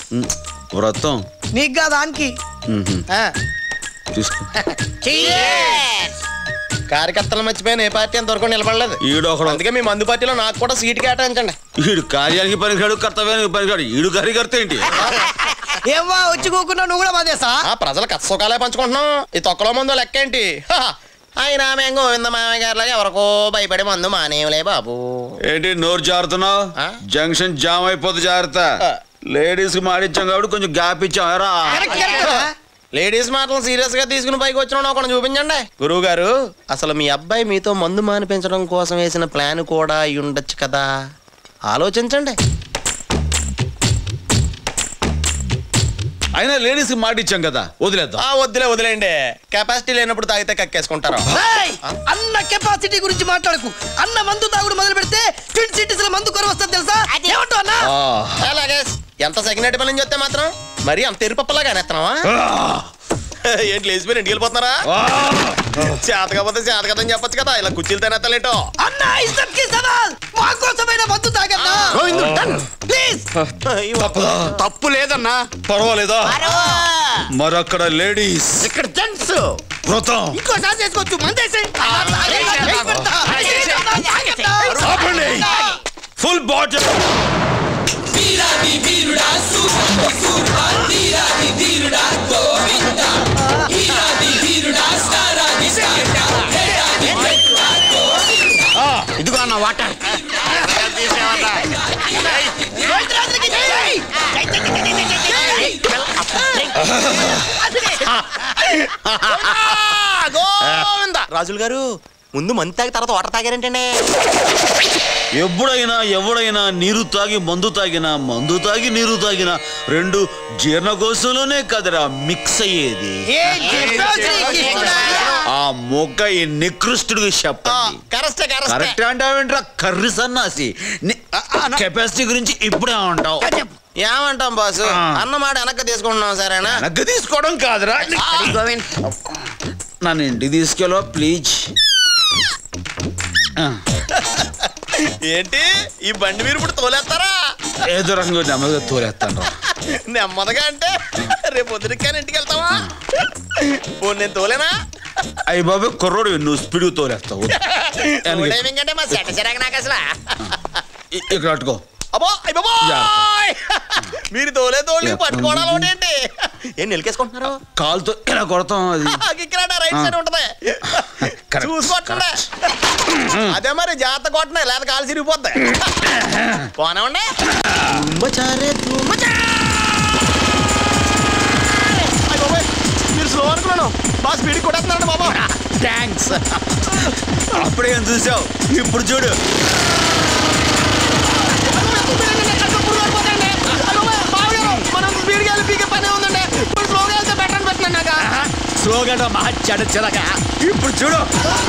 ఉమ్, వ్రతం నీకు కాదు దానికి ఉహుం, తీసుకో కార్యకర్తలు మర్చిపోయిన ఏ పార్టీ అంతవరకు నిలబడలేదు ఈడు ఒకడు అందుకే మీ మందు పార్టీలో నాకు కూడా సీట్ కేటాయించండి ఈడు కార్యానికి పనికిరాడు కర్తవ్యానికి పనికిరాడు ఈడు కార్యకర్త ఏంటి ఏమ్మా వచ్చి కూకున్నా నువ్వు కూడా మాదేసా ఆ ప్రజల కష్టసుఖాలే పంచుకుంటున్నాం ఈ తొక్కలో మందు లెక్క ఏంటి హ! అయినా మేము గోవింద మామయ్య గారిలాగా ఎవరికో భయపడి మందు మానేయలే బాబు ఏంటి నోరు జారుతున్నావు ఆ? జంక్షన్ జామ్ అయిపోతే జాగ్రత్త ఆ. లేడీస్ కి మాడిచ్చాం కాబట్టి కొంచెం గ్యాప్ ఇచ్చాం రా కరెక్ట్ కరెక్ట్ లేడీస్ మాటలు సీరియస్ గా తీసుకుని పైకి వచ్చిన ఒకటి చూపించండి గురువు గారు అసలు మీ అబ్బాయి మీతో మందు మానిపించడం కోసం వేసిన ప్లాన్ కూడా అయి ఉండొచ్చు కదా ఆలోచించండి అయినా లేడీస్ కి మాటిచ్చాం కదా వదిలేద్దాం ఆ వద్దులే వదిలేండి కెపాసిటీ లేనప్పుడు తాగితే కక్కేసుకుంటారు ఏయ్! అన్న కెపాసిటీ గురించి మాట్లాడకు అన్న మందు తాగుడు మొదలు పెడితే ట్విన్ సిటీస్ లో మందు కొర వస్తుంది తెలుసా ఏమంటావు అన్న ఆ. అలాగే ఎంత సెకండ్ పని చూస్తే మాత్రం మరి అంత ఎరుపప్పలాగా అనేస్తున్నావా ఏంటి లేచిపోయి ఇంటికి వెళ్ళిపోతున్నారా చేత కాకపోతే చేత కదని చెప్పొచ్చు కదా ఇలా కుర్చీలు తినేత్తలేటో అన్న ఇజ్జత్ కి సవాల్ మా కోసమైన మందు తాగన్నా ప్లీజ్ తప్పు లేదన్నా పర్వాలేదా మరక్కడ లేడీస్ ఇక్కడ జెంట్స్ వ్రతం ఇంకోసారి చేసుకోవచ్చు మందేసి ఆపండి ఫుల్ బాటిల్ ఇదిగో అన్న వాటర్ గోవింద రాజులు గారు ముందు మంది తాగి తర్వాత వాటర్ తాగారేంటండి ఎప్పుడైనా ఎవడైనా నీరు తాగి మందు తాగినా మందు తాగి నీరు తాగినా రెండు జీర్ణకోశంలోనే కదరా మిక్స్ అయ్యేది ఆ మొక్క ఈ నికృష్టుడికి చెప్పండి కరెస్టే కరెస్టే కరెక్ట్ అంటావేంట్రా కర్రి సన్నాసి కెపాసిటీ గురించి ఇప్పుడే ఉంటావు ఏమంటాం బాసు ఆ. అన్నమాట వెనక్కి తీసుకుంటున్నాం సరేనా వెనక్కి తీసుకోవడం కాదురా గోవింద్ నన్ను ఇంటికి తీసుకెళ్ళో ప్లీజ్ ఏంటి ఈ బండి మీరు ఇప్పుడు తోలేస్తారా ఏదో రకంగా నెమ్మదిగా తోలేస్తాను రా నెమ్మదిగా అంటే రేపు పొద్దురికాని ఇంటికి వెళ్తావా పోనీ నేను తోలేనా అయ్యి బాబు కుర్రోడు నువ్వు స్పీడ్ తోలేస్తావు వెనక్కి. టైమింగ్ అంటే మా సెట చిరాకు నాకు అసలు ఇ- ఇక్కడ అట్టుకో అబ్బో అయ్య బాబోయ్! మీరు తోలే తోలి ఎక్కడ పట్టుకోవడాలు ఉంది? ఏంటి ఏం నిలికేసుకుంటున్నారు కాలుతో ఇలా కొడతాం అది ఇక్కడ రైట్ సైడ్ ఉంటది Correct, చూసుకోండి అదే మరి జాగ్రత్త కొట్టనే లేదా కాలు చిరిగిపోద్ది పోనివ్వండి తుంబచారే తుంబచా! అయ్ బాబోయ్, మీరు స్లో అనుకున్నాను బాగా స్పీడ్ కొట్టేస్తున్నారండి బాబా థ్యాంక్స్ అప్పుడే ఏం చూసావు ఇప్పుడు చూడు మనం స్పీడ్గా వెళ్ళి పీకే పని ఉందండి ఇప్పుడు స్లోగా వెళ్తే బెటర్ అనిపిస్తున్నాను నాకు స్లోగా మహా చెడ చెడగా ఇప్పుడు చూడు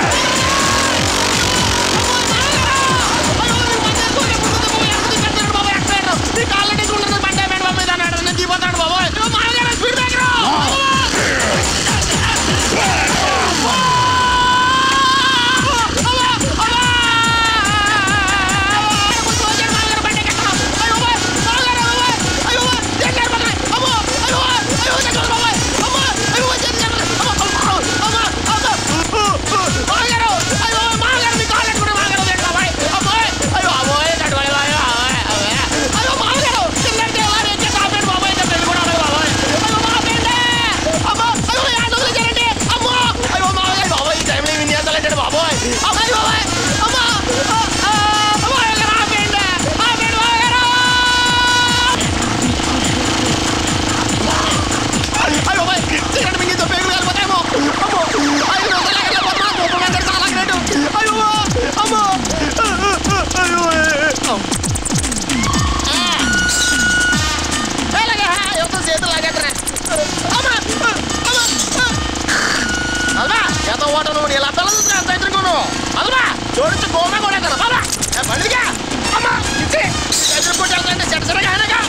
అల్వా ఎంత ఓట నువ్వు ఇలా పిల్లలు అంత ఎదుర్కొను అల్వా చూడొచ్చు గోమే కూడా కదా బాబా బండిగా అమ్మా ఇచ్చి ఎదుర్కొంటే వెళ్తాంటే చెట్టసరగా ఆయనగా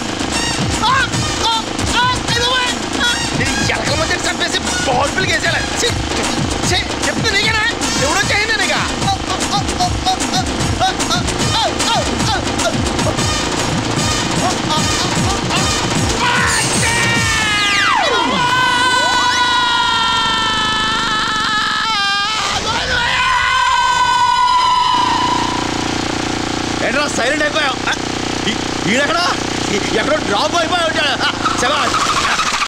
ఎలకల మధ్య చంపేసి పవర్ఫుల్గా వేసేయాలి ఛీ, ఛీ, చెప్తే నీకేనా ఎవడో చేయండి నీగా ఏంట్రా సైలెంట్ అయిపోయావు ఈడెక్కడా ఎక్కడో డ్రాప్ అయిపోయి ఉంటాడు శబాష్